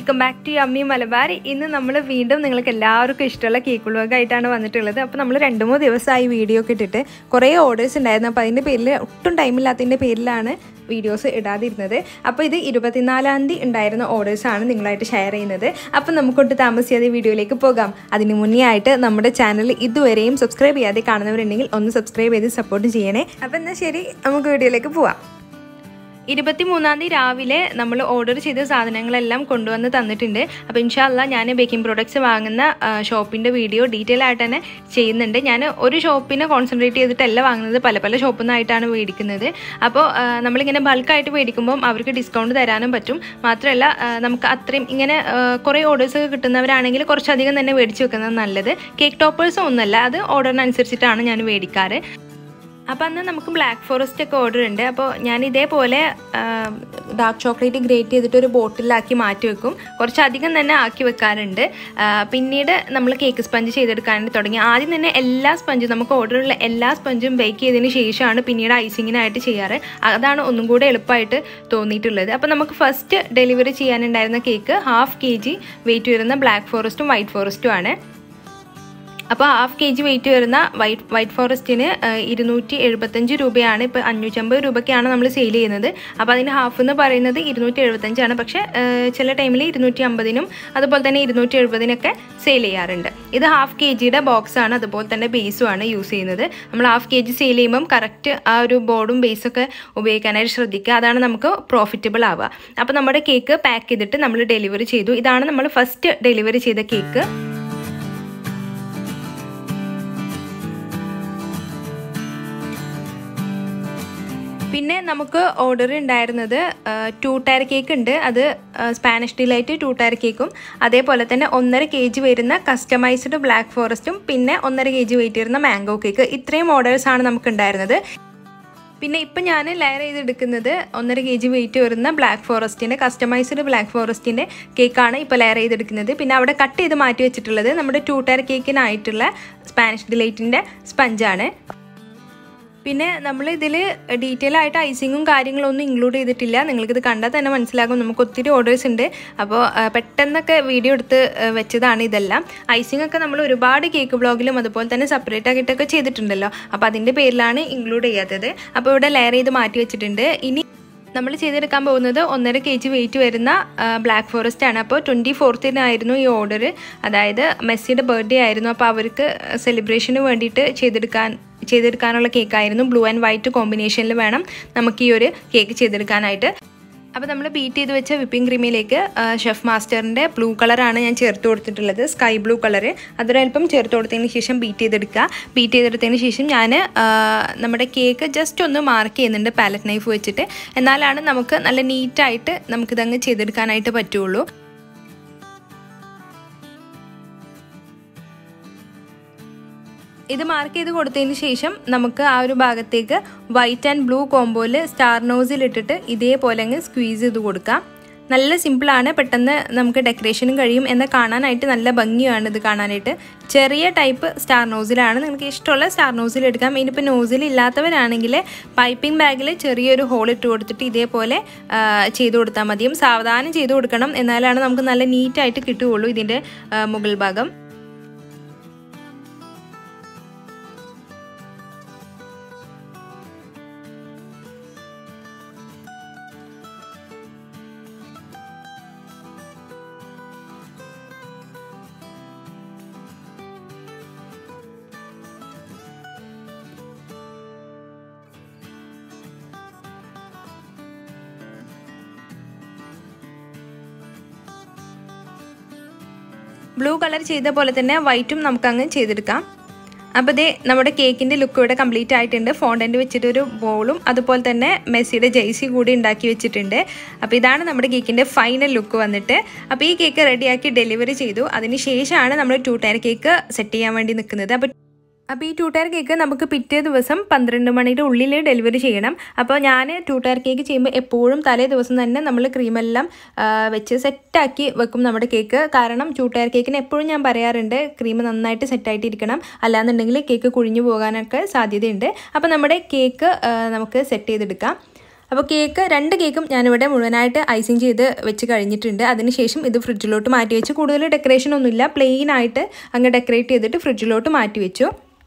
welcome back to അമ്മി മലബാർ ഇന്ന് നമ്മൾ വീണ്ടും നിങ്ങൾക്ക് എല്ലാവർക്കും ഇഷ്ടമുള്ള കേക്ക് വ്ളോഗായിട്ടാണ് വന്നിട്ടുള്ളത് അപ്പോൾ നമ്മൾ രണ്ട് മൂന്ന് ദിവസമായി വീഡിയോ ഒക്കെ ഇട്ടിട്ട് കുറേ ഓർഡേഴ്സ് ഉണ്ടായിരുന്നു അപ്പോൾ അതിൻ്റെ പേരിൽ ഒട്ടും ടൈമില്ലാത്തതിൻ്റെ പേരിലാണ് വീഡിയോസ് ഇടാതിരുന്നത് അപ്പോൾ ഇത് ഇരുപത്തിനാലാം തീയതി ഉണ്ടായിരുന്ന ഓർഡേഴ്സാണ് നിങ്ങളായിട്ട് ഷെയർ ചെയ്യുന്നത് അപ്പോൾ നമുക്കൊട്ട് താമസിയാതെ വീഡിയോയിലേക്ക് പോകാം അതിന് മുന്നേ ആയിട്ട് നമ്മുടെ ചാനൽ ഇതുവരെയും സബ്സ്ക്രൈബ് ചെയ്യാതെ കാണുന്നവരുണ്ടെങ്കിൽ ഒന്ന് സബ്സ്ക്രൈബ് ചെയ്ത് സപ്പോർട്ട് ചെയ്യണേ അപ്പോൾ എന്നാൽ ശരി നമുക്ക് വീഡിയോയിലേക്ക് പോവാം ഇരുപത്തി മൂന്നാം തീയതി രാവിലെ നമ്മൾ ഓർഡർ ചെയ്ത സാധനങ്ങളെല്ലാം കൊണ്ടുവന്ന് തന്നിട്ടുണ്ട് അപ്പോൾ ഇൻഷാല്ല ഞാൻ ബേക്കിംഗ് പ്രോഡക്ട്സ് വാങ്ങുന്ന ഷോപ്പിൻ്റെ വീഡിയോ ഡീറ്റെയിൽ ആയിട്ട് തന്നെ ചെയ്യുന്നുണ്ട് ഞാൻ ഒരു ഷോപ്പിനെ കോൺസെൻട്രേറ്റ് ചെയ്തിട്ടല്ല വാങ്ങുന്നത് പല പല ഷോപ്പിൽ നിന്നായിട്ടാണ് മേടിക്കുന്നത് അപ്പോൾ നമ്മളിങ്ങനെ ബൾക്കായിട്ട് മേടിക്കുമ്പം അവർക്ക് ഡിസ്കൗണ്ട് തരാനും പറ്റും മാത്രമല്ല നമുക്ക് അത്രയും ഇങ്ങനെ കുറേ ഓർഡേഴ്സ് ഒക്കെ കിട്ടുന്നവരാണെങ്കിൽ കുറച്ചധികം തന്നെ മേടിച്ച് വെക്കുന്നത് നല്ലത് കേക്ക് ടോപ്പേഴ്സ് ഒന്നുമല്ല അത് ഓർഡറിനനുസരിച്ചിട്ടാണ് ഞാൻ മേടിക്കാറ് അപ്പോൾ അന്ന് നമുക്ക് ബ്ലാക്ക് ഫോറസ്റ്റ് ഒക്കെ ഓർഡർ ഉണ്ട് അപ്പോൾ ഞാൻ ഇതേപോലെ ഡാർക്ക് ചോക്ലേറ്റ് ഗ്രേറ്റ് ചെയ്തിട്ട് ഒരു ബോട്ടിലാക്കി മാറ്റി വെക്കും കുറച്ചധികം തന്നെ ആക്കി വെക്കാറുണ്ട് പിന്നീട് നമ്മൾ കേക്ക് സ്പഞ്ച് ചെയ്തെടുക്കാനായിട്ട് തുടങ്ങി ആദ്യം തന്നെ എല്ലാ സ്പഞ്ചും നമുക്ക് ഓർഡറുള്ള എല്ലാ സ്പഞ്ചും ബേക്ക് ചെയ്തതിന് ശേഷമാണ് പിന്നീട് ഐസിങ്ങിനായിട്ട് ചെയ്യാറ് അതാണ് ഒന്നും കൂടെ എളുപ്പമായിട്ട് തോന്നിയിട്ടുള്ളത് അപ്പോൾ നമുക്ക് ഫസ്റ്റ് ഡെലിവറി ചെയ്യാനുണ്ടായിരുന്ന cake half K G weight വരുന്ന ബ്ലാക്ക് ഫോറസ്റ്റും വൈറ്റ് ഫോറസ്റ്റും ആണ് അപ്പോൾ ഹാഫ് കെ ജി വെയിറ്റ് വരുന്ന വൈറ്റ് വൈറ്റ് ഫോറസ്റ്റിന് ഇരുന്നൂറ്റി എഴുപത്തഞ്ച് രൂപയാണ് ഇപ്പോൾ അഞ്ഞൂറ്റമ്പത് രൂപയ്ക്കാണ് നമ്മൾ സെയിൽ ചെയ്യുന്നത് അപ്പോൾ അതിന് ഹാഫ് എന്ന് പറയുന്നത് ഇരുന്നൂറ്റി എഴുപത്തഞ്ചാണ് പക്ഷേ ചില ടൈമിൽ ഇരുന്നൂറ്റി അമ്പതിനും അതുപോലെ തന്നെ ഇരുന്നൂറ്റി എഴുപതിനൊക്കെ സെയിൽ ചെയ്യാറുണ്ട് ഇത് ഹാഫ് കെ ജിയുടെ ബോക്സാണ് അതുപോലെ തന്നെ ബേസുമാണ് യൂസ് ചെയ്യുന്നത് നമ്മൾ ഹാഫ് കെ ജി സെയിൽ ചെയ്യുമ്പം കറക്റ്റ് ആ ഒരു ബോർഡും ബേസൊക്കെ ഉപയോഗിക്കാനായിട്ട് ശ്രദ്ധിക്കുക അതാണ് നമുക്ക് പ്രോഫിറ്റബിൾ ആവുക അപ്പോൾ നമ്മുടെ കേക്ക് പാക്ക് ചെയ്തിട്ട് നമ്മൾ ഡെലിവറി ചെയ്തു ഇതാണ് നമ്മൾ ഫസ്റ്റ് ഡെലിവറി ചെയ്ത കേക്ക് പിന്നെ നമുക്ക് ഓർഡർ ഉണ്ടായിരുന്നത് ടു ടയർ കേക്ക് ഉണ്ട് അത് സ്പാനിഷ് ഡിലൈറ്റ് ടു ടയർ കേക്കും അതേപോലെ തന്നെ ഒന്നര കെ ജി വരുന്ന കസ്റ്റമൈസ്ഡ് ബ്ലാക്ക് ഫോറസ്റ്റും പിന്നെ ഒന്നര കെ ജി വെയിറ്റ് വരുന്ന മാംഗോ കേക്ക് ഇത്രയും ഓർഡേഴ്സാണ് നമുക്ക് ഉണ്ടായിരുന്നത് പിന്നെ ഇപ്പം ഞാൻ ലെയർ ചെയ്തെടുക്കുന്നത് ഒന്നര കെ ജി വെയിറ്റ് വരുന്ന ബ്ലാക്ക് ഫോറസ്റ്റിൻ്റെ കസ്റ്റമൈസ്ഡ് ബ്ലാക്ക് ഫോറസ്റ്റിൻ്റെ കേക്കാണ് ഇപ്പോൾ ലെയർ ചെയ്തെടുക്കുന്നത് പിന്നെ അവിടെ കട്ട് ചെയ്ത് മാറ്റി വെച്ചിട്ടുള്ളത് നമ്മുടെ ടു ടയർ കേക്കിനായിട്ടുള്ള സ്പാനിഷ് ഡിലൈറ്റിൻ്റെ സ്പഞ്ചാണ് പിന്നെ നമ്മൾ ഇതിൽ ഡീറ്റെയിൽ ആയിട്ട് ഐസിങ്ങും കാര്യങ്ങളൊന്നും ഇൻക്ലൂഡ് ചെയ്തിട്ടില്ല നിങ്ങൾക്കിത് കണ്ടാൽ തന്നെ മനസ്സിലാകും നമുക്ക് ഒത്തിരി ഓർഡേഴ്സ് ഉണ്ട് അപ്പോൾ പെട്ടെന്നൊക്കെ വീഡിയോ എടുത്ത് വെച്ചതാണ് ഇതെല്ലാം ഐസിംഗ് ഒക്കെ നമ്മൾ ഒരുപാട് കേക്ക് ബ്ലോഗിലും അതുപോലെ തന്നെ സെപ്പറേറ്റ് ആക്കിയിട്ടൊക്കെ ചെയ്തിട്ടുണ്ടല്ലോ അപ്പോൾ അതിൻ്റെ പേരിലാണ് ഇൻക്ലൂഡ് ചെയ്യാത്തത് അപ്പോൾ ഇവിടെ ലെയർ ചെയ്ത് മാറ്റി വെച്ചിട്ടുണ്ട് ഇനി നമ്മൾ ചെയ്തെടുക്കാൻ പോകുന്നത് ഒന്നര കെ ജി വെയിറ്റ് വരുന്ന ബ്ലാക്ക് ഫോറസ്റ്റ് ആണ് അപ്പോൾ ട്വൻറ്റി ഫോർത്തിനായിരുന്നു ഈ ഓർഡർ അതായത് മെസ്സിയുടെ ബർത്ത്ഡേ ആയിരുന്നു അപ്പോൾ അവർക്ക് സെലിബ്രേഷന് വേണ്ടിയിട്ട് ചെയ്തെടുക്കാൻ ചെയ്തെടുക്കാനുള്ള കേക്കായിരുന്നു ബ്ലൂ ആൻഡ് വൈറ്റ് കോമ്പിനേഷനിൽ വേണം നമുക്ക് ഈ ഒരു കേക്ക് ചെയ്തെടുക്കാനായിട്ട് അപ്പോൾ നമ്മൾ ബീറ്റ് ചെയ്ത് വെച്ച വിപ്പിംഗ് ക്രീമിലേക്ക് ഷെഫ് മാസ്റ്ററിൻ്റെ ബ്ലൂ കളറാണ് ഞാൻ ചേർത്ത് കൊടുത്തിട്ടുള്ളത് സ്കൈ ബ്ലൂ കളറ് അതൊരൽപ്പം ചേർത്ത് കൊടുത്തതിന് ശേഷം ബീറ്റ് ചെയ്തെടുക്കുക ബീറ്റ് ചെയ്തെടുത്തതിന് ശേഷം ഞാൻ നമ്മുടെ കേക്ക് ജസ്റ്റ് ഒന്ന് മാർക്ക് ചെയ്യുന്നുണ്ട് പാലറ്റ് നൈഫ് വെച്ചിട്ട് എന്നാലാണ് നമുക്ക് നല്ല നീറ്റായിട്ട് നമുക്കിതങ്ങ് ചെയ്തെടുക്കാനായിട്ട് പറ്റുള്ളൂ ഇത് മാർക്ക് ചെയ്ത് കൊടുത്തതിന് ശേഷം നമുക്ക് ആ ഒരു ഭാഗത്തേക്ക് വൈറ്റ് ആൻഡ് ബ്ലൂ കോമ്പോയിൽ സ്റ്റാർ നോസിൽ ഇട്ടിട്ട് ഇതേപോലെ അങ്ങ് സ്ക്വീസ് ചെയ്ത് കൊടുക്കാം നല്ല സിമ്പിളാണ് പെട്ടെന്ന് നമുക്ക് ഡെക്കറേഷനും കഴിയും എന്ന് കാണാനായിട്ട് നല്ല ഭംഗിയാണ് ഇത് കാണാനായിട്ട് ചെറിയ ടൈപ്പ് സ്റ്റാർ നോസിലാണ് നിങ്ങൾക്ക് ഇഷ്ടമുള്ള സ്റ്റാർ നോസിൽ എടുക്കാം ഇനിയിപ്പോൾ നോസിൽ ഇല്ലാത്തവരാണെങ്കിൽ പൈപ്പിംഗ് ബാഗിൽ ചെറിയൊരു ഹോൾ ഇട്ട് കൊടുത്തിട്ട് ഇതേപോലെ ചെയ്ത് കൊടുത്താൽ മതിയും സാവധാനം ചെയ്ത് കൊടുക്കണം എന്നാലാണ് നമുക്ക് നല്ല നീറ്റായിട്ട് കിട്ടുകയുള്ളൂ ഇതിൻ്റെ മുകൾ ഭാഗം ബ്ലൂ കളർ ചെയ്ത പോലെ തന്നെ വൈറ്റും നമുക്കങ്ങ് ചെയ്തെടുക്കാം അപ്പോൾ ഇതേ നമ്മുടെ കേക്കിൻ്റെ ലുക്ക് ഇവിടെ കംപ്ലീറ്റ് ആയിട്ടുണ്ട് ഫോണ്ടൻ്റ് വെച്ചിട്ടൊരു ബോളും അതുപോലെ തന്നെ മെസ്സിയുടെ ജെയ്സി കൂടി ഉണ്ടാക്കി വെച്ചിട്ടുണ്ട് അപ്പോൾ ഇതാണ് നമ്മുടെ കേക്കിൻ്റെ ഫൈനൽ ലുക്ക് വന്നിട്ട് അപ്പോൾ ഈ കേക്ക് റെഡിയാക്കി ഡെലിവറി ചെയ്തു അതിന് ശേഷമാണ് നമ്മൾ ടു ടയർ കേക്ക് സെറ്റ് ചെയ്യാൻ വേണ്ടി നിൽക്കുന്നത് അപ്പോൾ അപ്പോൾ ഈ ടു ടയർ കേക്ക് നമുക്ക് പിറ്റേ ദിവസം പന്ത്രണ്ട് മണിയുടെ ഉള്ളിൽ ഡെലിവറി ചെയ്യണം അപ്പോൾ ഞാൻ ടു ടയർ കേക്ക് ചെയ്യുമ്പോൾ എപ്പോഴും തലേ ദിവസം തന്നെ നമ്മൾ ക്രീമെല്ലാം വെച്ച് സെറ്റാക്കി വെക്കും നമ്മുടെ കേക്ക് കാരണം ടു ടയർ കേക്കിന് എപ്പോഴും ഞാൻ പറയാറുണ്ട് ക്രീം നന്നായിട്ട് സെറ്റായിട്ട് ഇരിക്കണം അല്ലാന്നുണ്ടെങ്കിൽ കേക്ക് കുഴിഞ്ഞു പോകാനൊക്കെ സാധ്യതയുണ്ട് അപ്പോൾ നമ്മുടെ കേക്ക് നമുക്ക് സെറ്റ് ചെയ്തെടുക്കാം അപ്പോൾ കേക്ക് രണ്ട് കേക്കും ഞാനിവിടെ മുഴുവനായിട്ട് ഐസിങ് ചെയ്ത് വെച്ച് കഴിഞ്ഞിട്ടുണ്ട് അതിനുശേഷം ഇത് ഫ്രിഡ്ജിലോട്ട് മാറ്റി വെച്ച് കൂടുതൽ ഡെക്കറേഷൻ ഒന്നുമില്ല പ്ലെയിൻ ആയിട്ട് അങ്ങ് ഡെക്കറേറ്റ് ചെയ്തിട്ട് ഫ്രിഡ്ജിലോട്ട് മാറ്റി വെച്ചു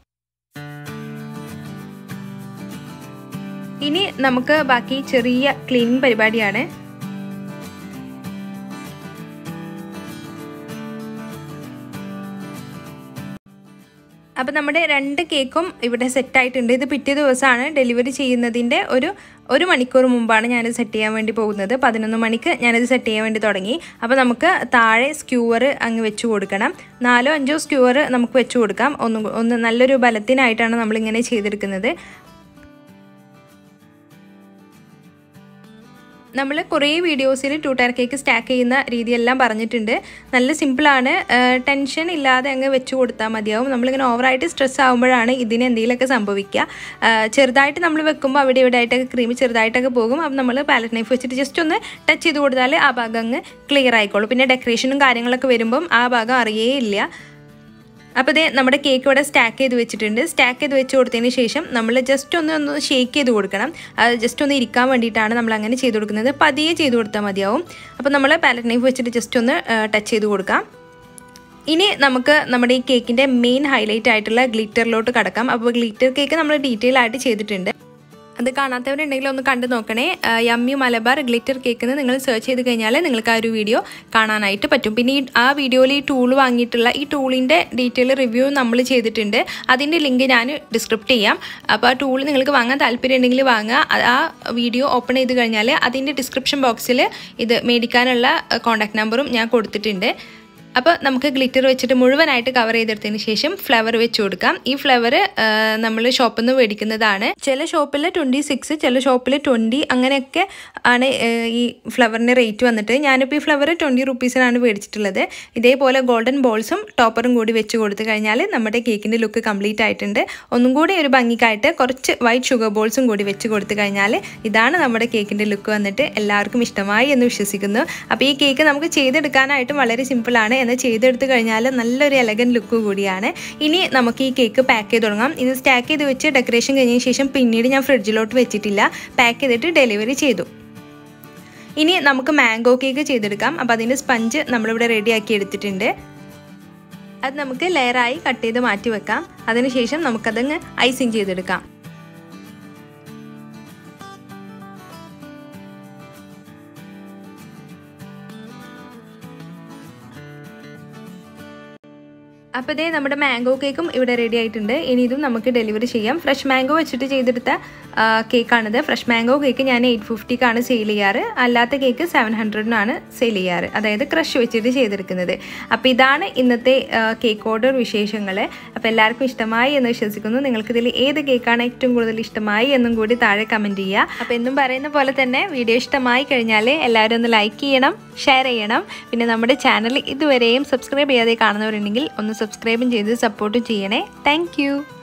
ഇനി നമുക്ക് ബാക്കി ചെറിയ ക്ലീനിങ് പരിപാടിയാണ് അപ്പോൾ നമ്മുടെ രണ്ട് കേക്കും ഇവിടെ സെറ്റായിട്ടുണ്ട് ഇത് പിറ്റേ ദിവസമാണ് ഡെലിവറി ചെയ്യുന്നതിൻ്റെ ഒരു ഒരു മണിക്കൂർ മുമ്പാണ് ഞാനിത് സെറ്റ് ചെയ്യാൻ വേണ്ടി പോകുന്നത് പതിനൊന്ന് മണിക്ക് ഞാനിത് സെറ്റ് ചെയ്യാൻ വേണ്ടി തുടങ്ങി അപ്പോൾ നമുക്ക് താഴെ സ്ക്യൂവർ അങ്ങ് വെച്ച് കൊടുക്കണം നാലോ അഞ്ചോ സ്ക്യൂവർ നമുക്ക് വെച്ച് കൊടുക്കാം ഒന്ന് ഒന്ന് നല്ലൊരു ബലത്തിനായിട്ടാണ് നമ്മളിങ്ങനെ ചെയ്തെടുക്കുന്നത് നമ്മൾ കുറേ വീഡിയോസിൽ ടു ടയർ കേക്ക് സ്റ്റാക്ക് ചെയ്യുന്ന രീതിയെല്ലാം പറഞ്ഞിട്ടുണ്ട് നല്ല സിമ്പിളാണ് ടെൻഷൻ ഇല്ലാതെ അങ്ങ് വെച്ച് കൊടുത്താൽ മതിയാവും നമ്മളിങ്ങനെ ഓവറായിട്ട് സ്ട്രെസ് ആകുമ്പോഴാണ് ഇതിന് എന്തെങ്കിലുമൊക്കെ സംഭവിക്കുക ചെറുതായിട്ട് നമ്മൾ വെക്കുമ്പോൾ അവിടെ ഇവിടെ ആയിട്ടൊക്കെ ക്രീം ചെറുതായിട്ടൊക്കെ പോകും അപ്പം നമ്മൾ പാലറ്റ് നൈഫ് വെച്ചിട്ട് ജസ്റ്റ് ഒന്ന് ടച്ച് ചെയ്ത് കൊടുത്താൽ ആ ഭാഗം അങ്ങ് ക്ലിയർ ആയിക്കോളും പിന്നെ ഡെക്കറേഷനും കാര്യങ്ങളൊക്കെ വരുമ്പം ആ ഭാഗം അറിയേ ഇല്ല അപ്പോൾ ഇതേ നമ്മുടെ കേക്ക് ഇവിടെ സ്റ്റാക്ക് ചെയ്ത് വെച്ചിട്ടുണ്ട് സ്റ്റാക്ക് ചെയ്ത് വെച്ച് കൊടുത്തതിന് ശേഷം നമ്മൾ ജസ്റ്റ് ഒന്ന് ഒന്ന് ഷേക്ക് ചെയ്ത് കൊടുക്കണം അത് ജസ്റ്റ് ഒന്ന് ഇരിക്കാൻ വേണ്ടിയിട്ടാണ് നമ്മൾ അങ്ങനെ ചെയ്ത് കൊടുക്കുന്നത് പതിയെ ചെയ്ത് കൊടുത്താൽ മതിയാവും അപ്പോൾ നമ്മൾ പാലറ്റ് നൈഫ് വെച്ചിട്ട് ജസ്റ്റ് ഒന്ന് ടച്ച് ചെയ്ത് കൊടുക്കാം ഇനി നമുക്ക് നമ്മുടെ ഈ കേക്കിൻ്റെ മെയിൻ ഹൈലൈറ്റ് ആയിട്ടുള്ള ഗ്ലിറ്ററിലോട്ട് കടക്കാം അപ്പോൾ ഗ്ലിറ്റർ കേക്ക് നമ്മൾ ഡീറ്റെയിൽ ആയിട്ട് ചെയ്തിട്ടുണ്ട് അത് കാണാത്തവരുണ്ടെങ്കിൽ ഒന്ന് കണ്ടു നോക്കണേ യമ്മി മലബാർ ഗ്ലിറ്റർ കേക്ക് എന്ന് നിങ്ങൾ സെർച്ച് ചെയ്ത് കഴിഞ്ഞാൽ നിങ്ങൾക്ക് ആ ഒരു വീഡിയോ കാണാനായിട്ട് പറ്റും പിന്നെ ഈ ആ വീഡിയോയിൽ ഈ ടൂൾ വാങ്ങിയിട്ടുള്ള ഈ ടൂളിൻ്റെ ഡീറ്റെയിൽ റിവ്യൂ നമ്മൾ ചെയ്തിട്ടുണ്ട് അതിൻ്റെ ലിങ്ക് ഞാൻ ഡിസ്ക്രിപ്റ്റ് ചെയ്യാം അപ്പോൾ ആ ടൂൾ നിങ്ങൾക്ക് വാങ്ങാൻ താല്പര്യം ഉണ്ടെങ്കിൽ വാങ്ങുക ആ വീഡിയോ ഓപ്പൺ ചെയ്ത് കഴിഞ്ഞാൽ അതിൻ്റെ ഡിസ്ക്രിപ്ഷൻ ബോക്സിൽ ഇത് മേടിക്കാനുള്ള കോൺടാക്ട് നമ്പറും ഞാൻ കൊടുത്തിട്ടുണ്ട് അപ്പോൾ നമുക്ക് ഗ്ലിറ്റർ വെച്ചിട്ട് മുഴുവനായിട്ട് കവർ ചെയ്തെടുത്തതിന് ശേഷം ഫ്ലവർ വെച്ച് കൊടുക്കാം ഈ ഫ്ലവർ നമ്മൾ ഷോപ്പിൽ നിന്ന് മേടിക്കുന്നതാണ് ചില ഷോപ്പിൽ ട്വൻറ്റി സിക്സ് ചില ഷോപ്പിൽ ട്വൻറ്റി അങ്ങനെയൊക്കെ ആണ് ഈ ഫ്ലവറിൻ്റെ റേറ്റ് വന്നിട്ട് ഞാനിപ്പോൾ ഈ ഫ്ലവർ ട്വൻറ്റി റുപ്പീസിനാണ് മേടിച്ചിട്ടുള്ളത് ഇതേപോലെ ഗോൾഡൻ ബോൾസും ടോപ്പറും കൂടി വെച്ച് കൊടുത്തു കഴിഞ്ഞാൽ നമ്മുടെ കേക്കിൻ്റെ ലുക്ക് കംപ്ലീറ്റ് ആയിട്ടുണ്ട് ഒന്നും കൂടി ഒരു ഭംഗിക്കായിട്ട് കുറച്ച് വൈറ്റ് ഷുഗർ ബോൾസും കൂടി വെച്ച് കൊടുത്തു കഴിഞ്ഞാൽ ഇതാണ് നമ്മുടെ കേക്കിൻ്റെ ലുക്ക് വന്നിട്ട് എല്ലാവർക്കും ഇഷ്ടമായി എന്ന് വിശ്വസിക്കുന്നു അപ്പോൾ ഈ കേക്ക് നമുക്ക് ചെയ്തെടുക്കാനായിട്ടും വളരെ സിമ്പിളാണ് എന്ന് ചെയ്തെടുത്ത് കഴിഞ്ഞാൽ നല്ലൊരു എലഗൻ ലുക്ക് കൂടിയാണ് ഇനി നമുക്ക് ഈ കേക്ക് പാക്ക് ചെയ്ത് തുടങ്ങാം ഇത് സ്റ്റാക്ക് ചെയ്ത് വെച്ച് ഡെക്കറേഷൻ കഴിഞ്ഞതിന് ശേഷം പിന്നീട് ഞാൻ ഫ്രിഡ്ജിലോട്ട് വെച്ചിട്ടില്ല പാക്ക് ചെയ്തിട്ട് ഡെലിവറി ചെയ്തു ഇനി നമുക്ക് മാംഗോ കേക്ക് ചെയ്തെടുക്കാം അപ്പോൾ അതിൻ്റെ സ്പഞ്ച് നമ്മളിവിടെ റെഡിയാക്കി എടുത്തിട്ടുണ്ട് അത് നമുക്ക് ലെയറായി കട്ട് ചെയ്ത് മാറ്റി വെക്കാം അതിനുശേഷം നമുക്കതങ്ങ് ഐസിങ് ചെയ്തെടുക്കാം അപ്പോൾ ഇതേ നമ്മുടെ മാംഗോ കേക്കും ഇവിടെ റെഡി ആയിട്ടുണ്ട് ഇനി ഇതും നമുക്ക് ഡെലിവറി ചെയ്യാം ഫ്രഷ് മാംഗോ വെച്ചിട്ട് ചെയ്തെടുത്ത കേക്കാണിത് ഫ്രഷ് മാംഗോ കേക്ക് ഞാൻ എയ്റ്റ് ഫിഫ്റ്റിക്കാണ് സെയിൽ ചെയ്യാറ് അല്ലാത്ത കേക്ക് സെവൻ ഹൺഡ്രഡിനാണ് സെയിൽ ചെയ്യാറ് അതായത് ക്രഷ് വെച്ചിട്ട് ചെയ്തെടുക്കുന്നത് അപ്പോൾ ഇതാണ് ഇന്നത്തെ കേക്ക് ഓർഡർ വിശേഷങ്ങൾ അപ്പോൾ എല്ലാവർക്കും ഇഷ്ടമായി എന്ന് വിശ്വസിക്കുന്നു നിങ്ങൾക്കിതിൽ ഏത് കേക്കാണ് ഏറ്റവും കൂടുതൽ ഇഷ്ടമായി എന്നും കൂടി താഴെ കമൻറ്റ് ചെയ്യുക അപ്പോൾ എന്നും പറയുന്ന പോലെ തന്നെ വീഡിയോ ഇഷ്ടമായി കഴിഞ്ഞാൽ എല്ലാവരും ഒന്ന് ലൈക്ക് ചെയ്യണം ഷെയർ ചെയ്യണം പിന്നെ നമ്മുടെ ചാനൽ ഇതുവരെയും സബ്സ്ക്രൈബ് ചെയ്യാതെ കാണുന്നവരുണ്ടെങ്കിൽ ഒന്ന് സബ്സ്ക്രൈബും ചെയ്ത് സപ്പോർട്ടും ചെയ്യണേ താങ്ക്